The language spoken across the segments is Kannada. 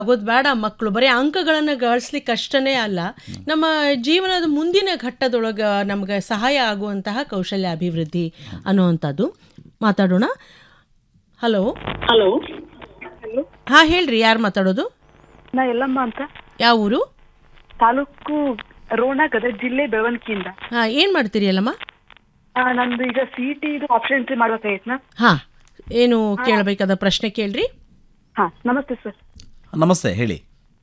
ಆಗೋದು ಬೇಡ ಮಕ್ಕಳು ಬರೀ ಅಂಕಗಳನ್ನು ಗಳಿಸ್ಲಿಕ್ಕೆ ಅಷ್ಟೇ ಅಲ್ಲ ನಮ್ಮ ಜೀವನದ ಮುಂದಿನ ಘಟ್ಟದೊಳಗೆ ನಮ್ಗೆ ಸಹಾಯ ಆಗುವಂತಹ ಕೌಶಲ್ಯ ಅಭಿವೃದ್ಧಿ ಅನ್ನುವಂಥದ್ದು ಮಾತಾಡೋಣ ಹಲೋ ಹಲೋ ಹಾಂ ಹೇಳ್ರಿ ಯಾರು ಮಾತಾಡೋದು ನಾ ಎಲ್ಲಮ್ಮ ಅಂತ ಯಾವ ಊರು ತಾಲೂಕು ರೋಣ ಗದಗ ಜಿಲ್ಲೆ ಬೆಳವಣಿಗೆಯಿಂದ ಹಾಂ ಏನು ಮಾಡ್ತೀರಿ ಅಲ್ಲಮ್ಮ ಆ, ನಂದು ಈಗ ಸಿ ಟಿ ಇದು ಆಪ್ಷನ್ ಎಂಟ್ರಿ ಮಾಡ್ಬೇಕಾಗಿತ್ನಾ ಹಾಂ ಏನು ಕೇಳಬೇಕಾದ ಪ್ರಶ್ನೆ ಕೇಳ್ರಿ ಹಾ ನಮಸ್ತೆ ಸರ್ ನಮಸ್ತೆ ಹೇಳಿ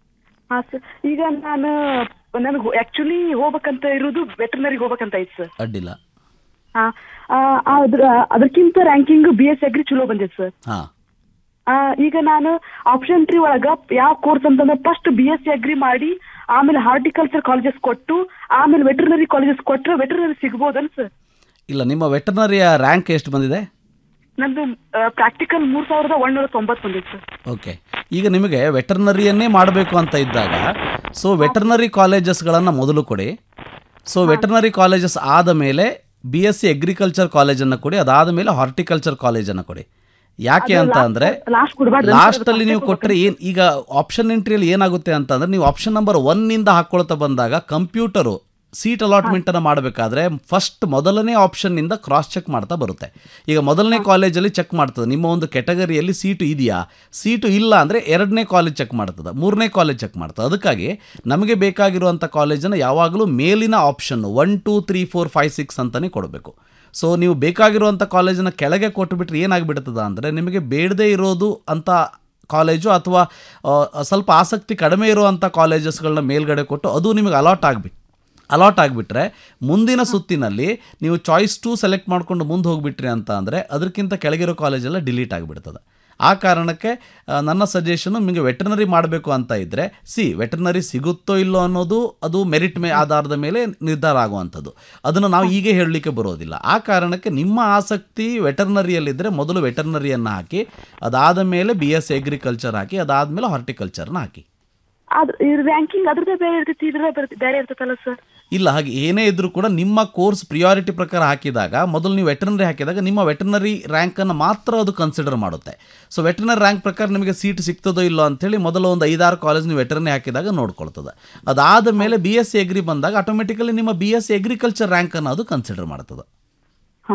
ಹಾ ಸರ್ ಈಗ ನಾನು ನನಗೆ ಆಕ್ಚುಲಿ ಹೋಗ್ಬೇಕಂತ ಇರೋದು ವೆಟರ್ನರಿಗೆ ಹೋಗ್ಬೇಕಂತ ಐತೆ ಸರ್ ಅಡ್ಡಿಲ್ಲ ಹಾ ಆ, ಅದ್ರ ಅದಕ್ಕಿಂತ ರ್ಯಾಂಕಿಂಗ್ ಬಿ ಎಸ್ ಅಗ್ರಿ ಚಲೋ ಬಂದಿದೆ ಸರ್ ಹಾಂ ಆ, ಈಗ ನಾನು ಆಪ್ಷನ್ ಟ್ರೀ ಒಳಗ ಯಾವ ಕೋರ್ಸ್ ಅಂತಂದ್ರೆ first B S C agri ಮಾಡಿ ಆಮೇಲೆ ಹಾರ್ಟಿಕಲ್ಚರ್ ಕಾಲೇಜಸ್ ಕೊಟ್ಟು ಆಮೇಲೆ ವೆಟರ್ನರಿ ಕಾಲೇಜಸ್ ಕೊಟ್ರೆ ವೆಟರ್ನರಿ ಸಿಗ್ಬೋದಲ್ಲ ಸರ್ ಇಲ್ಲ ನಿಮ್ಮ ವೆಟರ್ನರಿಯ ರ್ಯಾಂಕ್ ಎಷ್ಟು ಬಂದಿದೆ ನಂದು ಪ್ರಾಕ್ಟಿಕಲ್ ಮೂರ್ ಸಾವಿರದ ಒಂದೂರ ತೊಂಬತ್ತು ಬಂದಿತ್ತು ಸರ್ ಓಕೆ ಈಗ ನಿಮಗೆ ವೆಟರ್ನರಿಯನ್ನೇ ಮಾಡಬೇಕು ಅಂತ ಇದ್ದಾಗ ಸೊ ವೆಟರ್ನರಿ ಕಾಲೇಜಸ್ಗಳನ್ನು ಮೊದಲು ಕೊಡಿ ಸೊ ವೆಟರ್ನರಿ ಕಾಲೇಜಸ್ ಆದ ಮೇಲೆ ಬಿ ಎಸ್ ಸಿ ಅಗ್ರಿಕಲ್ಚರ್ ಕಾಲೇಜನ್ನು ಕೊಡಿ ಅದಾದ ಮೇಲೆ ಹಾರ್ಟಿಕಲ್ಚರ್ ಕಾಲೇಜನ್ನು ಕೊಡಿ ಯಾಕೆ ಅಂತ ಅಂದರೆ ಲಾಸ್ಟ್ ಕೊಡಬಾರ್ದು ಲಾಸ್ಟಲ್ಲಿ ನೀವು ಕೊಟ್ಟರೆ ಏನು ಈಗ ಆಪ್ಷನ್ ಎಂಟ್ರಿಯಲ್ಲಿ ಏನಾಗುತ್ತೆ ಅಂತಂದರೆ ನೀವು ಆಪ್ಷನ್ ನಂಬರ್ ಒನ್ನಿಂದ ಹಾಕ್ಕೊಳ್ತಾ ಬಂದಾಗ ಕಂಪ್ಯೂಟರು ಸೀಟ್ ಅಲಾಟ್ಮೆಂಟನ್ನು ಮಾಡಬೇಕಾದ್ರೆ ಫಸ್ಟ್ ಮೊದಲನೇ ಆಪ್ಷನ್ನಿಂದ ಕ್ರಾಸ್ ಚೆಕ್ ಮಾಡ್ತಾ ಬರುತ್ತೆ ಈಗ ಮೊದಲನೇ ಕಾಲೇಜಲ್ಲಿ ಚೆಕ್ ಮಾಡ್ತದೆ ನಿಮ್ಮ ಒಂದು ಕೆಟಗರಿಯಲ್ಲಿ ಸೀಟು ಇದೆಯಾ ಸೀಟು ಇಲ್ಲ ಅಂದರೆ ಎರಡನೇ ಕಾಲೇಜ್ ಚೆಕ್ ಮಾಡ್ತದೆ ಮೂರನೇ ಕಾಲೇಜ್ ಚೆಕ್ ಮಾಡ್ತದೆ ಅದಕ್ಕಾಗಿ ನಮಗೆ ಬೇಕಾಗಿರುವಂಥ ಕಾಲೇಜನ್ನು ಯಾವಾಗಲೂ ಮೇಲಿನ option one two three four five six ಅಂತಲೇ ಕೊಡಬೇಕು ಸೊ ನೀವು ಬೇಕಾಗಿರುವಂಥ ಕಾಲೇಜನ್ನು ಕೆಳಗೆ ಕೊಟ್ಟುಬಿಟ್ರೆ ಏನಾಗ್ಬಿಡ್ತದ ಅಂದರೆ ನಿಮಗೆ ಬೇಡದೇ ಇರೋದು ಅಂತ ಕಾಲೇಜು ಅಥವಾ ಆ, ಸ್ವಲ್ಪ ಆಸಕ್ತಿ ಕಡಿಮೆ ಇರುವಂಥ ಕಾಲೇಜಸ್ಗಳನ್ನ ಮೇಲ್ಗಡೆ ಕೊಟ್ಟು ಅದು ನಿಮಗೆ ಅಲಾಟ್ ಆಗಿಬಿಟ್ಟು ಅಲಾಟ್ ಆಗಿಬಿಟ್ರೆ ಮುಂದಿನ ಸುತ್ತಿನಲ್ಲಿ ನೀವು ಚಾಯ್ಸ್ ಟು ಸೆಲೆಕ್ಟ್ ಮಾಡ್ಕೊಂಡು ಮುಂದೆ ಹೋಗ್ಬಿಟ್ರಿ ಅಂತ ಅಂದರೆ ಅದಕ್ಕಿಂತ ಕೆಳಗಿರೋ ಕಾಲೇಜೆಲ್ಲ ಡಿಲೀಟ್ ಆಗಿಬಿಡ್ತದೆ ಆ ಕಾರಣಕ್ಕೆ ಆ, ನನ್ನ ಸಜೆಷನು ನಿಮಗೆ ವೆಟರ್ನರಿ ಮಾಡಬೇಕು ಅಂತ ಇದ್ದರೆ ಸಿ ವೆಟರ್ನರಿ ಸಿಗುತ್ತೋ ಇಲ್ಲೋ ಅನ್ನೋದು ಅದು ಮೆರಿಟ್ ಮೇ ಆಧಾರದ ಮೇಲೆ ನಿರ್ಧಾರ ಆಗುವಂಥದ್ದು ಅದನ್ನು ನಾವು ಹೀಗೆ ಹೇಳಲಿಕ್ಕೆ ಬರೋದಿಲ್ಲ ಆ ಕಾರಣಕ್ಕೆ ನಿಮ್ಮ ಆಸಕ್ತಿ ವೆಟರ್ನರಿಯಲ್ಲಿದ್ದರೆ ಮೊದಲು ವೆಟರ್ನರಿಯನ್ನು ಹಾಕಿ ಅದಾದ ಮೇಲೆ ಬಿ ಎಸ್ ಅಗ್ರಿಕಲ್ಚರ್ ಹಾಕಿ ಅದಾದಮೇಲೆ ಹಾರ್ಟಿಕಲ್ಚರ್ನ ಹಾಕಿ ಅದ್ರ ಈ ರ್ಯಾಂಕಿಂಗ್ ಅದ್ರದ್ದೇ ಬೇರೆ ಇರ್ತೈತಿ ಇದ್ರದ್ದೇ ಬೇರೆ- ಬೇರೆ ಇರ್ತೈತಲ್ಲ ಸರ್ ಇಲ್ಲ ಹಾಗೆ ಏನೇ ಇದ್ರೂ ಕೂಡ ನಿಮ್ಮ ಕೋರ್ಸ್ ಪ್ರಿಯಾರಿಟಿ ಪ್ರಕಾರ ಹಾಕಿದಾಗ ಮೊದಲು ನೀವು ವೆಟರ್ನರಿ ಹಾಕಿದಾಗ ನಿಮ್ಮ ವೆಟರ್ನರಿ ರ್ಯಾಂಕನ್ನು ಮಾತ್ರ ಅದು ಕನ್ಸಿಡರ್ ಮಾಡುತ್ತೆ ಸೊ ವೆಟರ್ನರಿ ರ್ಯಾಂಕ್ ಪ್ರಕಾರ ನಿಮಗೆ ಸೀಟ್ ಸಿಗ್ತದೋ ಇಲ್ಲೋ ಅಂತೇಳಿ ಮೊದಲು ಒಂದು ಐದಾರು ಕಾಲೇಜ್ ನೀವು ವೆಟರ್ನರಿ ಹಾಕಿದಾಗ ನೋಡ್ಕೊಳ್ತದೆ ಅದಾದ ಮೇಲೆ ಬಿ ಎಸ್ ಸಿ ಎಗ್ರಿ ಬಂದಾಗ ಆಟೋಮೆಟಿಕಲಿ ನಿಮ್ಮ ಬಿ ಎಸ್ ಸಿ ಅಗ್ರಿಕಲ್ಚರ್ ರ್ಯಾಂಕನ್ನು ಅದು ಕನ್ಸಿಡರ್ ಮಾಡ್ತದೆ ಹಾ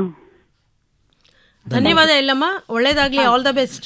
ಧನ್ಯವಾದ ಎಲ್ಲಮ್ಮ ಒಳ್ಳೇದಾಗಲಿ ಆಲ್ ದ ಬೆಸ್ಟ್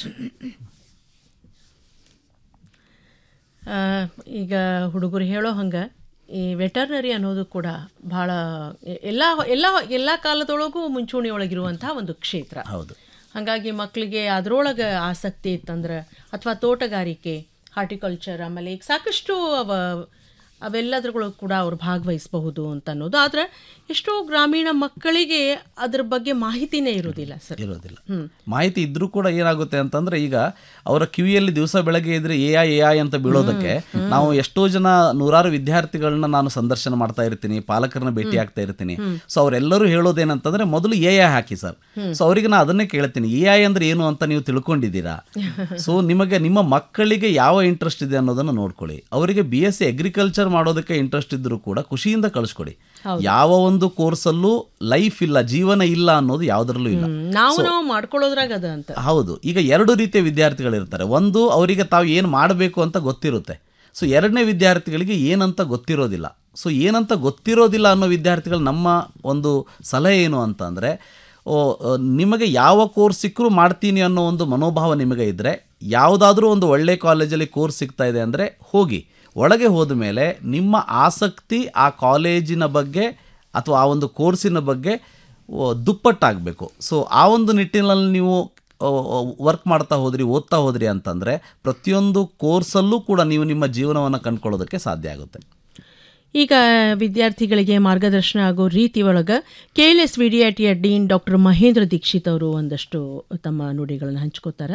ಈಗ ಹುಡುಗರು ಹೇಳೋ ಹಂಗೆ ಈ ವೆಟರ್ನರಿ ಅನ್ನೋದು ಕೂಡ ಭಾಳ ಎಲ್ಲ ಎಲ್ಲ ಎಲ್ಲ ಕಾಲದೊಳಗೂ ಮುಂಚೂಣಿ ಒಳಗಿರುವಂತಹ ಒಂದು ಕ್ಷೇತ್ರ ಹೌದು ಹಾಗಾಗಿ ಮಕ್ಕಳಿಗೆ ಅದರೊಳಗೆ ಆಸಕ್ತಿ ಇತ್ತಂದ್ರೆ ಅಥವಾ ತೋಟಗಾರಿಕೆ ಹಾರ್ಟಿಕಲ್ಚರ್ ಆಮೇಲೆ ಈಗ ಸಾಕಷ್ಟು ಅವ ಅವೆಲ್ಲದ್ರೊಳಗೆ ಕೂಡ ಅವ್ರು ಭಾಗವಹಿಸಬಹುದು ಅಂತ ಅನ್ನೋದು ಆದರೆ ಎಷ್ಟೋ ಗ್ರಾಮೀಣ ಮಕ್ಕಳಿಗೆ ಅದ್ರ ಬಗ್ಗೆ ಮಾಹಿತಿನೇ ಇರೋದಿಲ್ಲ ಸರ್ ಇರೋದಿಲ್ಲ ಮಾಹಿತಿ ಇದ್ರೂ ಕೂಡ ಏನಾಗುತ್ತೆ ಅಂತಂದ್ರೆ ಈಗ ಅವರ ಕಿವಿಯಲ್ಲಿ ದಿವಸ ಬೆಳಗ್ಗೆ ಇದ್ರೆ ಎ ಐ ಎ ಐ ಅಂತ ಬೀಳೋದಕ್ಕೆ ನಾವು ಎಷ್ಟೋ ಜನ ನೂರಾರು ವಿದ್ಯಾರ್ಥಿಗಳನ್ನ ನಾನು ಸಂದರ್ಶನ ಮಾಡ್ತಾ ಇರ್ತೀನಿ ಪಾಲಕರನ್ನ ಭೇಟಿ ಆಗ್ತಾ ಇರ್ತೀನಿ ಸೊ ಅವರೆಲ್ಲರೂ ಹೇಳೋದೇನಂತಂದ್ರೆ ಮೊದಲು ಎ ಐ ಹಾಕಿ ಸರ್ ಸೊ ಅವರಿಗೆ ನಾನು ಅದನ್ನೇ ಕೇಳ್ತೀನಿ ಎ ಐ ಅಂದ್ರೆ ಏನು ಅಂತ ನೀವು ತಿಳ್ಕೊಂಡಿದ್ದೀರಾ ಸೊ ನಿಮಗೆ ನಿಮ್ಮ ಮಕ್ಕಳಿಗೆ ಯಾವ ಇಂಟ್ರೆಸ್ಟ್ ಇದೆ ಅನ್ನೋದನ್ನು ನೋಡ್ಕೊಳ್ಳಿ ಅವರಿಗೆ ಬಿ ಎಸ್ ಸಿ ಅಗ್ರಿಕಲ್ಚರ್ ಮಾಡೋದಕ್ಕೆ ಇಂಟ್ರೆಸ್ಟ್ ಇದ್ರೂ ಕೂಡ ಖುಷಿಯಿಂದ ಕಳಿಸ್ಕೊಡಿ ಯಾವ ಒಂದು ಕೋರ್ಸಲ್ಲೂ ಲೈಫ್ ಇಲ್ಲ ಜೀವನ ಇಲ್ಲ ಅನ್ನೋದು ಯಾವುದರಲ್ಲೂ ಇಲ್ಲ ನಾವು ನಾವು ಮಾಡ್ಕೊಳ್ಳೋದ್ರಾಗ ಅದ ಅಂತ ಹೌದು ಈಗ ಎರಡು ರೀತಿಯ ವಿದ್ಯಾರ್ಥಿಗಳಿರ್ತಾರೆ ಒಂದು ಅವರಿಗೆ ತಾವು ಏನು ಮಾಡಬೇಕು ಅಂತ ಗೊತ್ತಿರುತ್ತೆ ಸೊ ಎರಡನೇ ವಿದ್ಯಾರ್ಥಿಗಳಿಗೆ ಏನಂತ ಗೊತ್ತಿರೋದಿಲ್ಲ ಸೊ ಏನಂತ ಗೊತ್ತಿರೋದಿಲ್ಲ ಅನ್ನೋ ವಿದ್ಯಾರ್ಥಿಗಳು ನಮ್ಮ ಒಂದು ಸಲಹೆ ಏನು ಅಂತಂದರೆ ಓ ಅ, ನಿಮಗೆ ಯಾವ ಕೋರ್ಸ್ ಸಿಕ್ಕರೂ ಮಾಡ್ತೀನಿ ಅನ್ನೋ ಒಂದು ಮನೋಭಾವ ನಿಮಗೆ ಇದ್ದರೆ ಯಾವುದಾದ್ರೂ ಒಂದು ಒಳ್ಳೆ ಕಾಲೇಜಲ್ಲಿ ಕೋರ್ಸ್ ಸಿಗ್ತಾ ಇದೆ ಅಂದರೆ ಹೋಗಿ ಒಳಗೆ ಹೋದ ಮೇಲೆ ನಿಮ್ಮ ಆಸಕ್ತಿ ಆ ಕಾಲೇಜಿನ ಬಗ್ಗೆ ಅಥವಾ ಆ ಒಂದು ಕೋರ್ಸಿನ ಬಗ್ಗೆ ಓ, ದುಪ್ಪಟ್ಟಾಗಬೇಕು ಸೊ ಆ ಒಂದು ನಿಟ್ಟಿನಲ್ಲಿ ನೀವು ವರ್ಕ್ ಮಾಡ್ತಾ ಹೋದ್ರಿ ಓದ್ತಾ ಹೋದ್ರಿ ಅಂತಂದರೆ ಪ್ರತಿಯೊಂದು ಕೋರ್ಸಲ್ಲೂ ಕೂಡ ನೀವು ನಿಮ್ಮ ಜೀವನವನ್ನು ಕಂಡುಕೊಳ್ಳೋದಕ್ಕೆ ಸಾಧ್ಯ ಆಗುತ್ತೆ ಈಗ ವಿದ್ಯಾರ್ಥಿಗಳಿಗೆ ಮಾರ್ಗದರ್ಶನ ಆಗೋ ರೀತಿ ಒಳಗೆ ಕೆ ಎಲ್ ಎಸ್ ವಿಡಿಯಾಟಿಯ ಡೀನ್ ಡಾಕ್ಟರ್ ಮಹೇಂದ್ರ ದೀಕ್ಷಿತ್ ಅವರು ಒಂದಷ್ಟು ತಮ್ಮ ನುಡಿಗಳನ್ನು ಹಂಚ್ಕೋತಾರ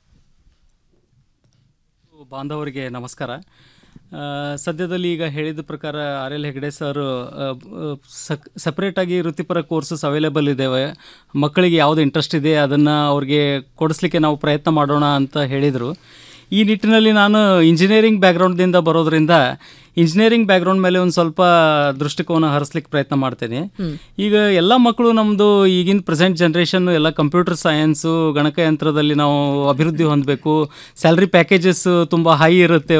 ಬಾಂಧವರಿಗೆ ನಮಸ್ಕಾರ ಆ, ಸದ್ಯದಲ್ಲಿ ಈಗ ಹೇಳಿದ ಪ್ರಕಾರ ಆರ್ ಎಲ್ ಹೆಗ್ಡೆ ಸರ್ ಸಕ್ ಸಪ್ರೇಟಾಗಿ ವೃತ್ತಿಪರ ಕೋರ್ಸಸ್ ಅವೈಲೇಬಲ್ ಇದ್ದಾವೆ ಮಕ್ಕಳಿಗೆ ಯಾವುದು ಇಂಟ್ರೆಸ್ಟ್ ಇದೆ ಅದನ್ನು ಅವ್ರಿಗೆ ಕೊಡಿಸ್ಲಿಕ್ಕೆ ನಾವು ಪ್ರಯತ್ನ ಮಾಡೋಣ ಅಂತ ಹೇಳಿದರು ಈ ನಿಟ್ಟಿನಲ್ಲಿ ನಾನು ಇಂಜಿನಿಯರಿಂಗ್ ಬ್ಯಾಕ್ಗ್ರೌಂಡ್ದಿಂದ ಬರೋದ್ರಿಂದ ಇಂಜಿನಿಯರಿಂಗ್ ಬ್ಯಾಕ್ಗ್ರೌಂಡ್ ಮೇಲೆ ಒಂದು ಸ್ವಲ್ಪ ದೃಷ್ಟಿಕೋನ ಹರಿಸ್ಲಿಕ್ಕೆ ಪ್ರಯತ್ನ ಮಾಡ್ತೇನೆ ಈಗ ಎಲ್ಲ ಮಕ್ಕಳು ನಮ್ಮದು ಈಗಿನ ಪ್ರೆಸೆಂಟ್ ಜನ್ರೇಷನ್ ಎಲ್ಲ ಕಂಪ್ಯೂಟರ್ ಸೈನ್ಸು ಗಣಕಯಂತ್ರದಲ್ಲಿ ನಾವು ಅಭಿವೃದ್ಧಿ ಹೊಂದಬೇಕು ಸ್ಯಾಲ್ರಿ ಪ್ಯಾಕೇಜಸ್ ತುಂಬ ಹೈ ಇರುತ್ತೆ